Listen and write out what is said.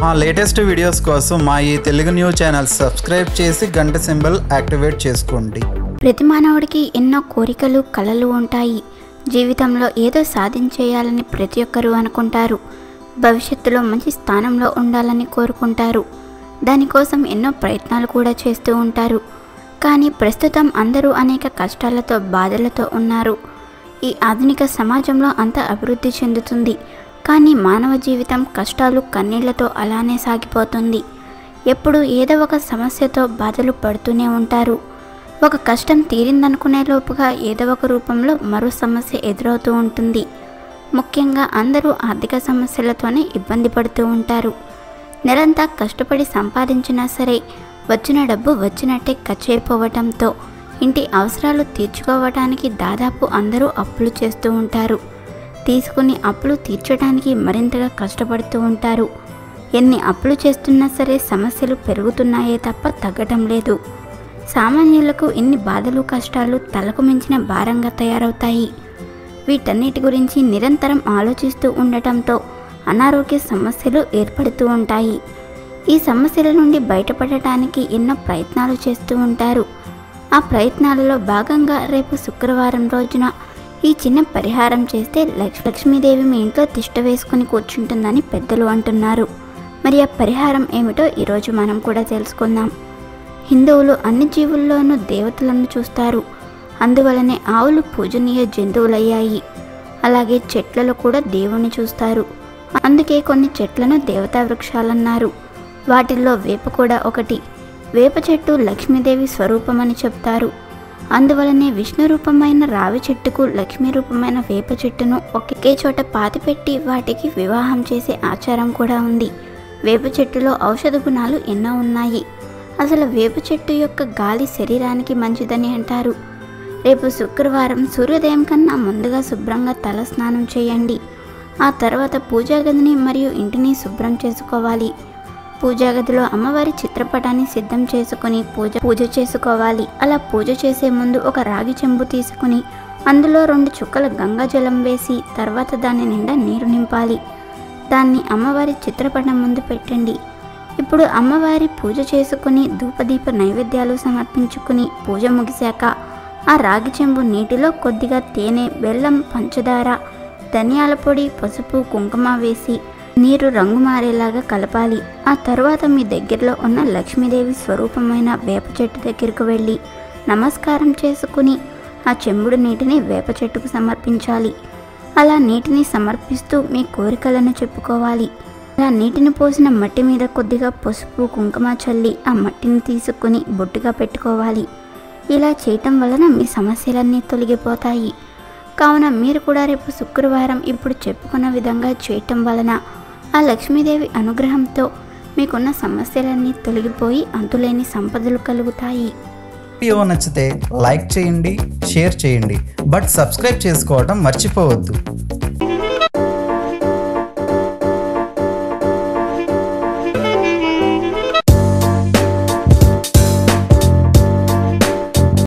మా latest videos కోసం మా ఈ తెలుగు న్యూస్ ఛానల్ సబ్స్క్రైబ్ చేసి గంట సింబల్ యాక్టివేట్ చేసుకోండి ప్రతి మానవుడికి ఎన్నో కోరికలు కలలు ఉంటాయి జీవితంలో ఏదో సాధించేయాలని ప్రతి ఒక్కరూ అనుకుంటారు భవిష్యత్తులో మంచి స్థానంలో ఉండాలని కోరుకుంటారు దానికోసం ఎన్నో ప్రయత్నాలు కూడా చేస్తూ ఉంటారు కానీ ప్రస్తుతం అందరూ అనేక కష్టాలతో బాధలతో ఉన్నారు ఈ ఆధునిక సమాజంలో అంత అభివృద్ధి చెందుతుంది కానీ మానవ జీవితం కష్టాలు కన్నీళ్లతో అలానే సాగిపోతుంది ఎప్పుడు ఏదో ఒక సమస్యతో బాధలు పడుతూనే ఉంటారు ఒక కష్టం తీరిందనుకునే లోపుగా ఏదో ఒక రూపంలో మరో సమస్య ఎదురవుతూ ఉంటుంది ముఖ్యంగా అందరూ ఆర్థిక సమస్యలతోనే ఇబ్బంది పడుతూ ఉంటారు నెలంతా కష్టపడి సంపాదించినా సరే వచ్చిన డబ్బు వచ్చినట్టే ఖర్చు అయిపోవటంతో ఇంటి అవసరాలు తీర్చుకోవటానికి దాదాపు అందరూ అప్పులు చేస్తూ ఉంటారు తీసుకుని అప్పులు తీర్చడానికి మరింతగా కష్టపడుతూ ఉంటారు ఎన్ని అప్పులు చేస్తున్నా సరే సమస్యలు పెరుగుతున్నాయే తప్ప తగ్గటం లేదు సామాన్యులకు ఎన్ని బాధలు కష్టాలు తలకు మించిన భారంగా తయారవుతాయి వీటన్నిటి గురించి నిరంతరం ఆలోచిస్తూ ఉండటంతో అనారోగ్య సమస్యలు ఏర్పడుతూ ఉంటాయి ఈ సమస్యల నుండి బయటపడటానికి ఎన్నో ప్రయత్నాలు చేస్తూ ఉంటారు ఆ ప్రయత్నాలలో భాగంగా రేపు శుక్రవారం రోజున ఈ చిన్న పరిహారం చేస్తే లక్ష్ లక్ష్మీదేవి మీ ఇంట్లో తిష్ట వేసుకుని కూర్చుంటుందని పెద్దలు అంటున్నారు మరి ఆ పరిహారం ఏమిటో ఈరోజు మనం కూడా తెలుసుకుందాం హిందువులు అన్ని జీవుల్లోనూ దేవతలను చూస్తారు అందువలనే ఆవులు పూజనీయ జంతువులయ్యాయి అలాగే చెట్లలో కూడా దేవుణ్ణి చూస్తారు అందుకే కొన్ని చెట్లను దేవతా వృక్షాలన్నారు వాటిల్లో వేప కూడా ఒకటి వేప చెట్టు లక్ష్మీదేవి స్వరూపమని చెప్తారు అందువలనే విష్ణు రూపమైన రావి చెట్టుకు లక్ష్మీ రూపమైన వేప చెట్టును ఒకే చోట పాతిపెట్టి వాటికి వివాహం చేసే ఆచారం కూడా ఉంది వేప చెట్టులో ఔషధ గుణాలు ఎన్నో ఉన్నాయి అసలు వేప చెట్టు యొక్క గాలి శరీరానికి మంచిదని అంటారు రేపు శుక్రవారం సూర్యోదయం కన్నా ముందుగా శుభ్రంగా తల స్నానం చేయండి ఆ తర్వాత పూజా గదిని మరియు ఇంటిని శుభ్రం చేసుకోవాలి పూజా గదిలో అమ్మవారి చిత్రపటాన్ని సిద్ధం చేసుకుని పూజ పూజ చేసుకోవాలి అలా పూజ చేసే ముందు ఒక రాగి చెంబు తీసుకుని అందులో రెండు చుక్కల గంగా జలం వేసి తర్వాత దాని నిండా నీరు నింపాలి దాన్ని అమ్మవారి చిత్రపటం ముందు పెట్టండి ఇప్పుడు అమ్మవారి పూజ చేసుకుని ధూపదీప నైవేద్యాలు సమర్పించుకుని పూజ ముగిశాక ఆ రాగి చెంబు నీటిలో కొద్దిగా తేనె బెల్లం పంచదార ధనియాల పొడి పసుపు కుంకుమ వేసి నీరు రంగు మారేలాగా కలపాలి ఆ తర్వాత మీ దగ్గరలో ఉన్న లక్ష్మీదేవి స్వరూపమైన వేప చెట్టు దగ్గరకు వెళ్ళి నమస్కారం చేసుకుని ఆ చెంబుడు నీటిని వేప చెట్టుకు సమర్పించాలి అలా నీటిని సమర్పిస్తూ మీ కోరికలను చెప్పుకోవాలి అలా నీటిని పోసిన మట్టి మీద కొద్దిగా పసుపు కుంకుమ చల్లి ఆ మట్టిని తీసుకుని బొట్టుగా పెట్టుకోవాలి ఇలా చేయటం వలన మీ సమస్యలన్నీ తొలగిపోతాయి కావున మీరు కూడా రేపు శుక్రవారం ఇప్పుడు చెప్పుకున్న విధంగా చేయటం వలన ఆ లక్ష్మీదేవి అనుగ్రహంతో మీకున్న సమస్యలన్నీ తొలగిపోయి అంతులేని సంపదలు కలుగుతాయి వీడియో నచ్చితే లైక్ చేయండి షేర్ చేయండి బట్ సబ్స్క్రైబ్ చేసుకోవడం మర్చిపోవద్దు